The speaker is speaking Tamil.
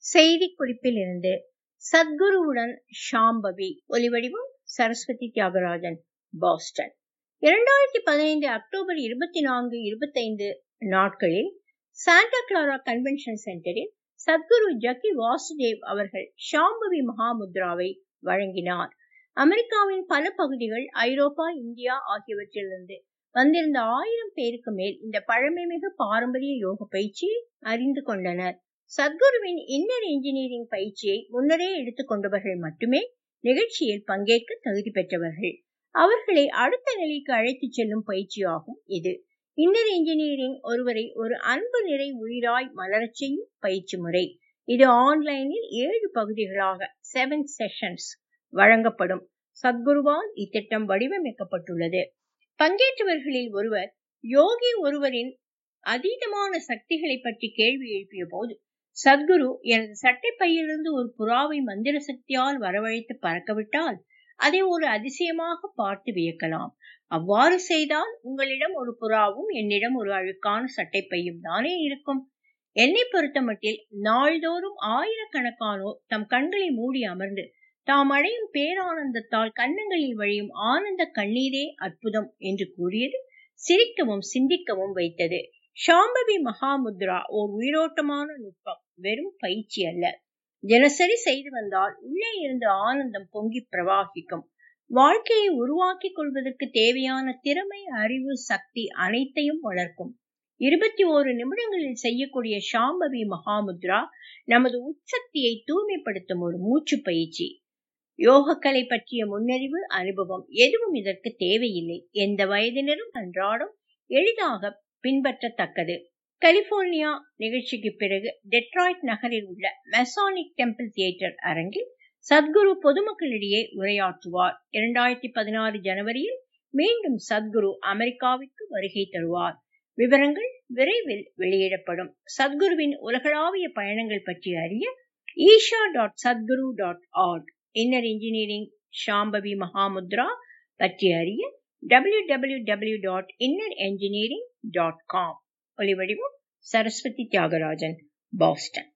செய்தி குறிப்பில் இருந்து சத்குருவுடன் ஷாம்பவி ஒலிவடிவம் சரஸ்வதி தியாகராஜன் பாஸ்டன் இரண்டாயிரத்தி பதினைந்து அக்டோபர் இருபத்தி நான்கு இருபத்தைந்து நாட்களில் சாண்டா கிளாரா கன்வென்ஷன் சென்டரில் சத்குரு ஜக்கி வாசுதேவ் அவர்கள் ஷாம்பவி மகாமுத்ராவை வழங்கினார் அமெரிக்காவின் பல பகுதிகள் ஐரோப்பா இந்தியா ஆகியவற்றிலிருந்து வந்திருந்த ஆயிரம் பேருக்கு மேல் இந்த பழமைமிகு பாரம்பரிய யோக பயிற்சியை அறிந்து கொண்டனர் சத்குருவின் இன்னர் இன்ஜினியரிங் பயிற்சியை முன்னரே எடுத்துக் கொண்டவர்கள் மட்டுமே நிகழ்ச்சியில் பங்கேற்க தகுதி பெற்றவர்கள் அவர்களை அடுத்த நிலைக்கு அழைத்துச் செல்லும் பயிற்சியாகும் இது இன்னர் இன்ஜினியரிங் ஒருவரை ஒரு அன்பு நிறை உயிராய் மலரச் செய்யும் பயிற்சி முறை இது ஆன்லைனில் ஏழு பகுதிகளாக செவன் செஷன்ஸ் வழங்கப்படும் சத்குருவால் இத்திட்டம் வடிவமைக்கப்பட்டுள்ளது பங்கேற்றவர்களில் ஒருவர் யோகி ஒருவரின் அதீதமான சக்திகளை பற்றி கேள்வி எழுப்பிய போது சத்குரு எனது சட்டை பையிலிருந்து ஒரு புறாவை மந்திர சக்தியால் வரவழைத்து பறக்கவிட்டால் அதை ஒரு அதிசயமாக பார்த்து வியக்கலாம் அவ்வாறு செய்தால் உங்களிடம் ஒரு புறாவும் என்னிடம் ஒரு அழுக்கான சட்டை பையும் தானே இருக்கும் என்னை பொறுத்த மட்டில் நாள்தோறும் ஆயிரக்கணக்கானோர் தம் கண்களை மூடி அமர்ந்து தாம் அடையும் பேரானந்தத்தால் கன்னங்களில் வழியும் ஆனந்த கண்ணீரே அற்புதம் என்று கூறியது சிரிக்கவும் சிந்திக்கவும் வைத்தது ஷாம்பவி மகாமுத்ரா ஓர் உயிரோட்டமான நுட்பம் வெறும் பயிற்சி அல்ல தினசரி செய்து வந்தால் உள்ளே இருந்து ஆனந்தம் பொங்கி பிரவாகிக்கும் வாழ்க்கையை உருவாக்கி கொள்வதற்கு தேவையான திறமை அறிவு சக்தி அனைத்தையும் வளர்க்கும் இருபத்தி ஓரு நிமிடங்களில் செய்யக்கூடிய ஷாம்பவி மகாமுத்ரா நமது உச்சக்தியை தூய்மைப்படுத்தும் ஒரு மூச்சு பயிற்சி யோகக்கலை பற்றிய முன்னறிவு அனுபவம் எதுவும் இதற்கு தேவையில்லை எந்த வயதினரும் அன்றாடம் எளிதாக பின்பற்றத்தக்கது கலிபோர்னியா நிகழ்ச்சிக்கு பிறகு டெட்ராய்ட் நகரில் உள்ள மெசானிக் டெம்பிள் தியேட்டர் அரங்கில் சத்குரு பொதுமக்களிடையே உரையாற்றுவார் இரண்டாயிரத்தி பதினாறு ஜனவரியில் மீண்டும் சத்குரு அமெரிக்காவிற்கு வருகை தருவார் விவரங்கள் விரைவில் வெளியிடப்படும் சத்குருவின் உலகளாவிய பயணங்கள் பற்றி அறிய Isha dot Sadhguru dot org inner engineering Shambhavi Mahamudra பற்றி அறிய W W W dot inner engineering dot com ஒலிவடிவம் சரஸ்வதி தியாகராஜன் பாஸ்டன்